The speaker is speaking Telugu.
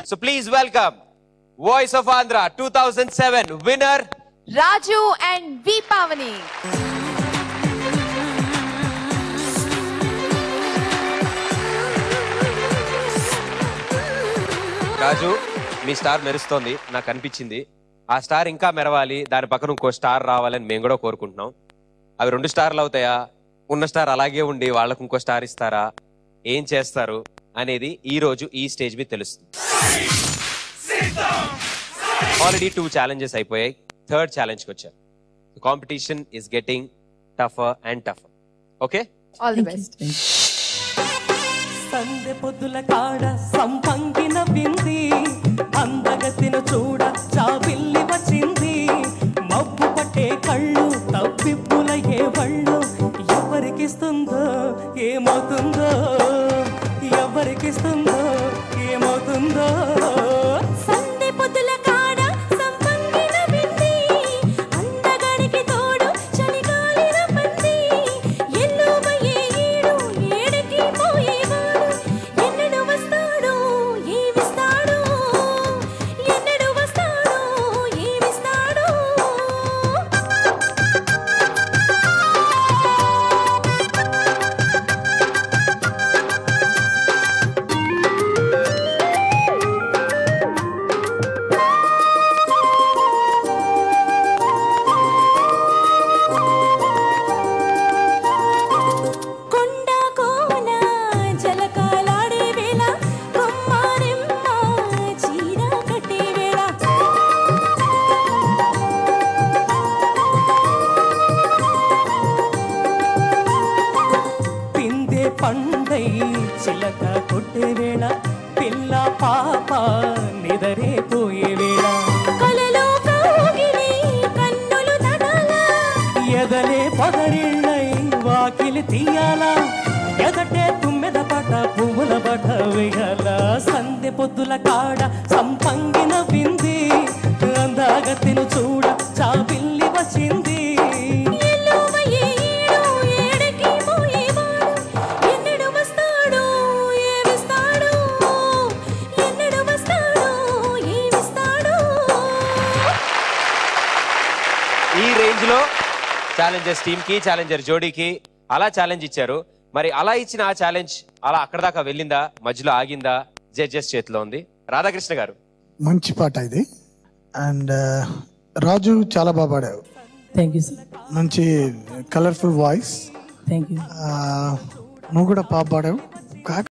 So please welcome voice of Andhra two thousand seven winner Raju and Vipavani. Raju మీ స్టార్ మెరుస్తోంది నాకు అనిపించింది ఆ స్టార్ ఇంకా మెరవాలి దాని పక్కన ఇంకో స్టార్ రావాలని మేము కూడా కోరుకుంటున్నాం అవి రెండు స్టార్లు అవుతాయా ఉన్న స్టార్ అలాగే ఉండి వాళ్ళకు ఇంకో స్టార్ ఇస్తారా ఏం చేస్తారు అనేది ఈ రోజు ఈ స్టేజ్ మీద తెలుస్తుంది ఆల్రెడీ టూ ఛాలెంజెస్ అయిపోయాయి థర్డ్ ఛాలెంజ్కి వచ్చారు competition is getting tougher and tougher okay All the best. సందె పొద్దుల కాడ సంపంగిన వింది అందగతిన చూడ చాపిల్లి వచ్చింది మబ్బు పట్టే కళ్ళు తప్పిప్పుల ఏ వళ్ళు ఎవరికిస్తుందో ఏమవుతుందో ఎవరికిస్తుందో ఏమవుతుందో సందె పొద్దుల కాడ సంపంగిన వింది అందగాడికి తోడు చలిగాలిన పంది ఎల్లుమయ్యే ఈడు ఏడకి పోయేవాడు ఎన్నడు వస్తాడు ఏమిస్తాడు ఎన్నడు వస్తాడు ఏమిస్తాడు కొండ కోన జలకాలాడే వేళ కొమ్మారెమ్మ చీర కట్టే వేళ పిందే పండై చిలక కొట్టే వేళ పిల్ల పాప నిదరే పోయే వేళ కలలో కౌగిలి కన్నులు తడాల ఎదలే పొదరిళ్ళై వాకిలి తీయాలా ఎదటే తుమ్మెద పట పువ్వుల బట వేయాల సందె పొద్దుల కాడ సంపంగిన వింది అందాగతిను చూడ చాపిల్లి వచ్చింది ఎల్లుమయ్యే ఈడు ఏడకి పోయేవాడు ఎన్నడు వస్తాడు ఏమిస్తాడు ఎన్నడు వస్తాడు ఏమిస్తాడు ఈ రేంజ్ లో ఛాలెంజర్స్ టీమ్ కి ఛాలెంజర్ జోడీకి అలా ఛాలెంజ్ ఇచ్చారు మరి అలా ఇచ్చిన ఆ ఛాలెంజ్ అలా అక్కడ దాకా వెళ్ళిందా మధ్యలో ఆగిందా జడ్జెస్ చేతిలో ఉంది రాధాకృష్ణ గారు మంచి పాట ఇది అండ్ రాజు చాలా బాగా పాడావు థ్యాంక్ యూ సార్ మంచి కలర్ఫుల్ వాయిస్ థ్యాంక్ యూ నువ్వు కూడా బాగా పాడావు కాక